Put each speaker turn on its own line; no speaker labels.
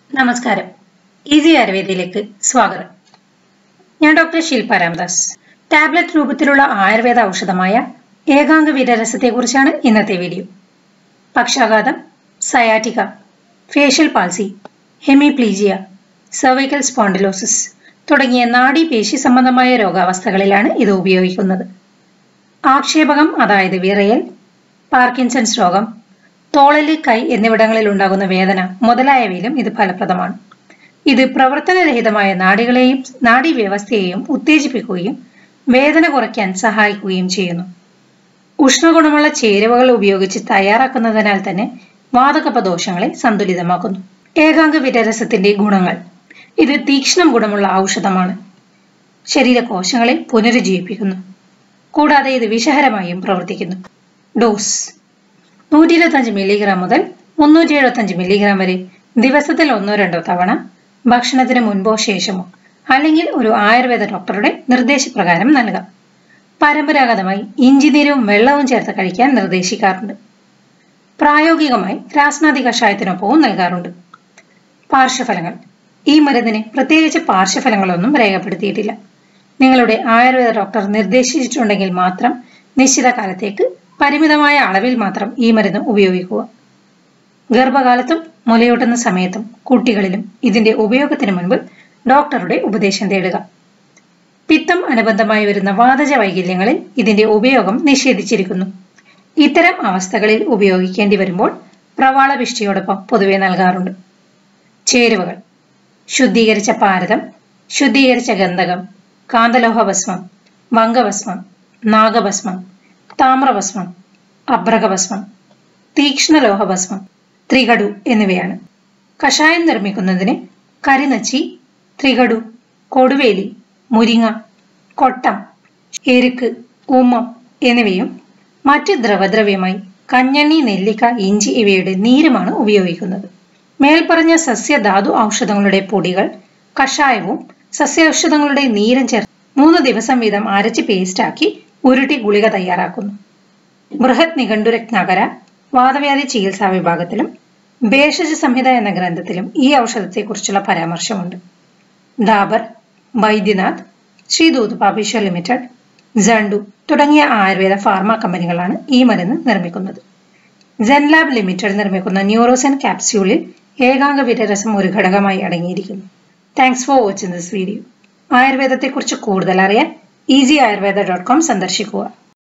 നമസ്കാരം ഈസി ആയുർവേദയിലേക്ക് സ്വാഗതം ഞാൻ ഡോക്ടർ ശില്പ രാംദാസ് ടാബ്ലറ്റ് രൂപത്തിലുള്ള ആയുർവേദ ഔഷധമായ ഏകാംഗ വീരരസത്തെക്കുറിച്ചാണ് ഇന്നത്തെ വീഡിയോ പക്ഷാഘാതം sciatica facial palsy hemiplegia cervical spondylosis തുടങ്ങിയ നാഡീപേശി സംബന്ധമായ രോഗാവസ്ഥകളിലാണ് ഇത് ഉപയോഗിക്കുന്നത് ആക്ഷേപകം അതായത് വിറയൽ പാർക്കിൻസൺസ് രോഗം തോളല് കൈ എന്നിവിടങ്ങളിൽ ഉണ്ടാകുന്ന വേദന മുതലായവയിലും ഇത് ഫലപ്രദമാണ് ഇത് പ്രവർത്തനരഹിതമായ നാഡികളെയും നാഡീവ്യവസ്ഥയെയും ഉത്തേജിപ്പിക്കുകയും വേദന കുറയ്ക്കാൻ സഹായിക്കുകയും ചെയ്യുന്നു ഉഷ്ണഗുണമുള്ള ചേരുവകൾ ഉപയോഗിച്ച് തയ്യാറാക്കുന്നതിനാൽ തന്നെ വാതകപ ദോഷങ്ങളെ സന്തുലിതമാക്കുന്നു ഏകാംഗ വിരരസത്തിന്റെ ഗുണങ്ങൾ ഇത് തീക്ഷ്ണം ഗുണമുള്ള ഔഷധമാണ് ശരീരകോശങ്ങളെ പുനരുജ്ജീവിപ്പിക്കുന്നു കൂടാതെ ഇത് വിഷഹരമായും പ്രവർത്തിക്കുന്നു ഡോസ് നൂറ്റി ഇരുപത്തഞ്ച് മില്ലിഗ്രാം മുതൽ മുന്നൂറ്റി എഴുപത്തഞ്ച് മില്ലിഗ്രാം വരെ ദിവസത്തിൽ ഒന്നോ രണ്ടോ തവണ ഭക്ഷണത്തിന് മുൻപോ ശേഷമോ അല്ലെങ്കിൽ ഒരു ആയുർവേദ ഡോക്ടറുടെ നിർദ്ദേശപ്രകാരം നൽകാം പരമ്പരാഗതമായി ഇഞ്ചിനീരും വെള്ളവും ചേർത്ത് കഴിക്കാൻ നിർദ്ദേശിക്കാറുണ്ട് പ്രായോഗികമായി രാസ്നാദി കഷായത്തിനൊപ്പവും നൽകാറുണ്ട് പാർശ്വഫലങ്ങൾ ഈ മരുന്നിന് പ്രത്യേകിച്ച് പാർശ്വഫലങ്ങളൊന്നും രേഖപ്പെടുത്തിയിട്ടില്ല നിങ്ങളുടെ ആയുർവേദ ഡോക്ടർ നിർദ്ദേശിച്ചിട്ടുണ്ടെങ്കിൽ മാത്രം നിശ്ചിത കാലത്തേക്ക് പരിമിതമായ അളവിൽ മാത്രം ഈ മരുന്ന് ഉപയോഗിക്കുക ഗർഭകാലത്തും മുലയൂട്ടുന്ന സമയത്തും കുട്ടികളിലും ഇതിന്റെ ഉപയോഗത്തിന് മുൻപ് ഡോക്ടറുടെ ഉപദേശം തേടുക പിത്തം അനുബന്ധമായി വരുന്ന വാതജ വൈകല്യങ്ങളിൽ ഇതിന്റെ ഉപയോഗം നിഷേധിച്ചിരിക്കുന്നു ഇത്തരം അവസ്ഥകളിൽ ഉപയോഗിക്കേണ്ടി വരുമ്പോൾ പ്രവാളപിഷ്ടിയോടൊപ്പം പൊതുവെ നൽകാറുണ്ട് ചേരുവകൾ ശുദ്ധീകരിച്ച പാരതം ശുദ്ധീകരിച്ച ഗന്ധകം കാന്തലോഹഭസ്മം വങ്കഭസ്മം നാഗഭസ്മം താമ്രഭസ്മം അബ്രകഭസ്മം തീക്ഷ്ണലോഹഭസ്മം ത്രികടു എന്നിവയാണ് കഷായം നിർമ്മിക്കുന്നതിന് കരിനച്ചി ത്രികടു കൊടുവേലി മുരിങ്ങ കൊട്ടം എരുക്ക് ഉമ്മം എന്നിവയും മറ്റ് ദ്രവദ്രവ്യമായി കഞ്ഞണ്ണി നെല്ലിക്ക ഇഞ്ചി ഇവയുടെ നീരുമാണ് ഉപയോഗിക്കുന്നത് മേൽപ്പറഞ്ഞ സസ്യധാതു ഔഷധങ്ങളുടെ പൊടികൾ കഷായവും സസ്യൌഷധങ്ങളുടെ നീരും ചേർത്ത് മൂന്ന് ദിവസം വീതം അരച്ച് പേസ്റ്റാക്കി ഉരുട്ടി ഗുളിക തയ്യാറാക്കുന്നു ബൃഹത് നിഘണ്ടുരത്നാകര വാദവ്യാധി ചികിത്സാ വിഭാഗത്തിലും ഭേഷജ സംഹിത എന്ന ഗ്രന്ഥത്തിലും ഈ ഔഷധത്തെക്കുറിച്ചുള്ള പരാമർശമുണ്ട് ദാബർ ബൈദ്യനാഥ് ശ്രീദൂത് പാപീശ്വർ ലിമിറ്റഡ് ജണ്ടു തുടങ്ങിയ ആയുർവേദ ഫാർമ കമ്പനികളാണ് ഈ മരുന്ന് നിർമ്മിക്കുന്നത് ജെൻലാബ് ലിമിറ്റഡ് നിർമ്മിക്കുന്ന ന്യൂറോസൻ ക്യാപ്സ്യൂളിൽ ഏകാംഗ വിരരസം ഒരു ഘടകമായി അടങ്ങിയിരിക്കുന്നു thanks for watching this video ആയുർവേദത്തെക്കുറിച്ച് കൂടുതൽ അറിയാൻ ഈസി ആയുർവേദ ഡോട്ട് കോം സന്ദർശിക്കുക